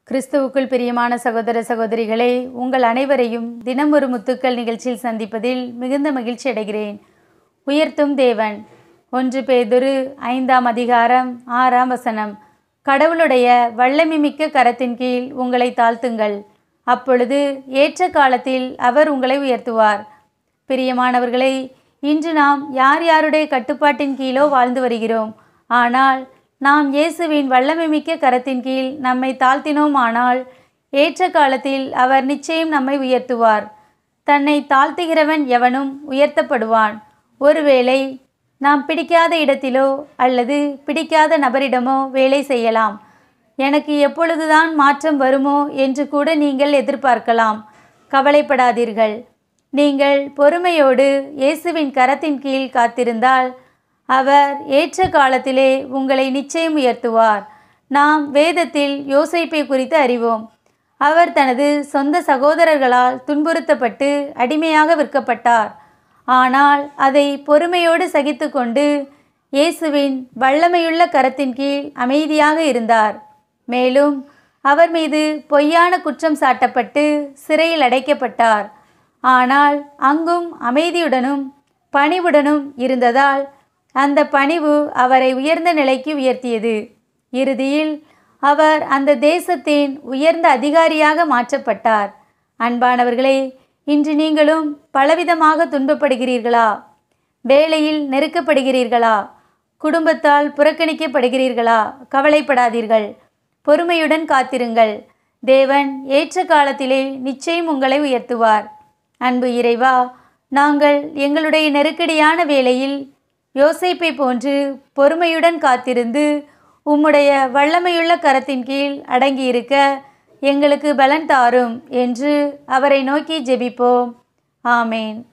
கிறிஸ்துவுக்குள் பிரியமான சகோதர சகோதரிகளே உங்கள் அனைவரையும் தினம் ஒரு முத்துக்கள் நிகழ்ச்சியில் சந்திப்பதில் மிகுந்த மகிழ்ச்சி அடைகிறேன் உயர்த்தும் தேவன் ஒன்று பேதுரு ஐந்தாம் அதிகாரம் ஆறாம் வசனம் கடவுளுடைய வல்லமைமிக்க கரத்தின் கீழ் உங்களை தாழ்த்துங்கள் அப்பொழுது ஏற்ற காலத்தில் அவர் உங்களை உயர்த்துவார் பிரியமானவர்களே இன்று நாம் யார் யாருடைய கட்டுப்பாட்டின் கீழோ வாழ்ந்து வருகிறோம் ஆனால் நாம் இயேசுவின் வல்லமைமிக்க கரத்தின் கீழ் நம்மை தாழ்த்தினோமானால் ஏற்ற காலத்தில் அவர் நிச்சயம் நம்மை உயர்த்துவார் தன்னை தாழ்த்துகிறவன் எவனும் உயர்த்தப்படுவான் ஒருவேளை நாம் பிடிக்காத இடத்திலோ அல்லது பிடிக்காத நபரிடமோ வேலை செய்யலாம் எனக்கு எப்பொழுதுதான் மாற்றம் வருமோ என்று கூட நீங்கள் எதிர்பார்க்கலாம் கவலைப்படாதீர்கள் நீங்கள் பொறுமையோடு இயேசுவின் கரத்தின் கீழ் காத்திருந்தால் அவர் ஏற்ற காலத்திலே உங்களை நிச்சயம் உயர்த்துவார் நாம் வேதத்தில் யோசைப்பை குறித்து அறிவோம் அவர் தனது சொந்த சகோதரர்களால் துன்புறுத்தப்பட்டு அடிமையாக விற்கப்பட்டார் ஆனால் அதை பொறுமையோடு சகித்து கொண்டு இயேசுவின் வல்லமையுள்ள கரத்தின் கீழ் அமைதியாக இருந்தார் மேலும் அவர் மீது பொய்யான குற்றம் சாட்டப்பட்டு சிறையில் அடைக்கப்பட்டார் ஆனால் அங்கும் அமைதியுடனும் பணிவுடனும் இருந்ததால் அந்த பணிவு அவரை உயர்ந்த நிலைக்கு உயர்த்தியது இறுதியில் அவர் அந்த தேசத்தின் உயர்ந்த அதிகாரியாக மாற்றப்பட்டார் அன்பானவர்களே இன்று நீங்களும் பலவிதமாக துன்பப்படுகிறீர்களா வேலையில் நெருக்கப்படுகிறீர்களா குடும்பத்தால் புறக்கணிக்கப்படுகிறீர்களா கவலைப்படாதீர்கள் பொறுமையுடன் காத்திருங்கள் தேவன் ஏற்ற காலத்திலே நிச்சயம் உங்களை உயர்த்துவார் அன்பு இறைவா நாங்கள் எங்களுடைய நெருக்கடியான வேளையில் யோசைப்பை போன்று பொறுமையுடன் காத்திருந்து உம்முடைய வல்லமையுள்ள கரத்தின் கீழ் அடங்கியிருக்க எங்களுக்கு பலன் தாரும் என்று அவரை நோக்கி ஜெபிப்போம் ஆமேன்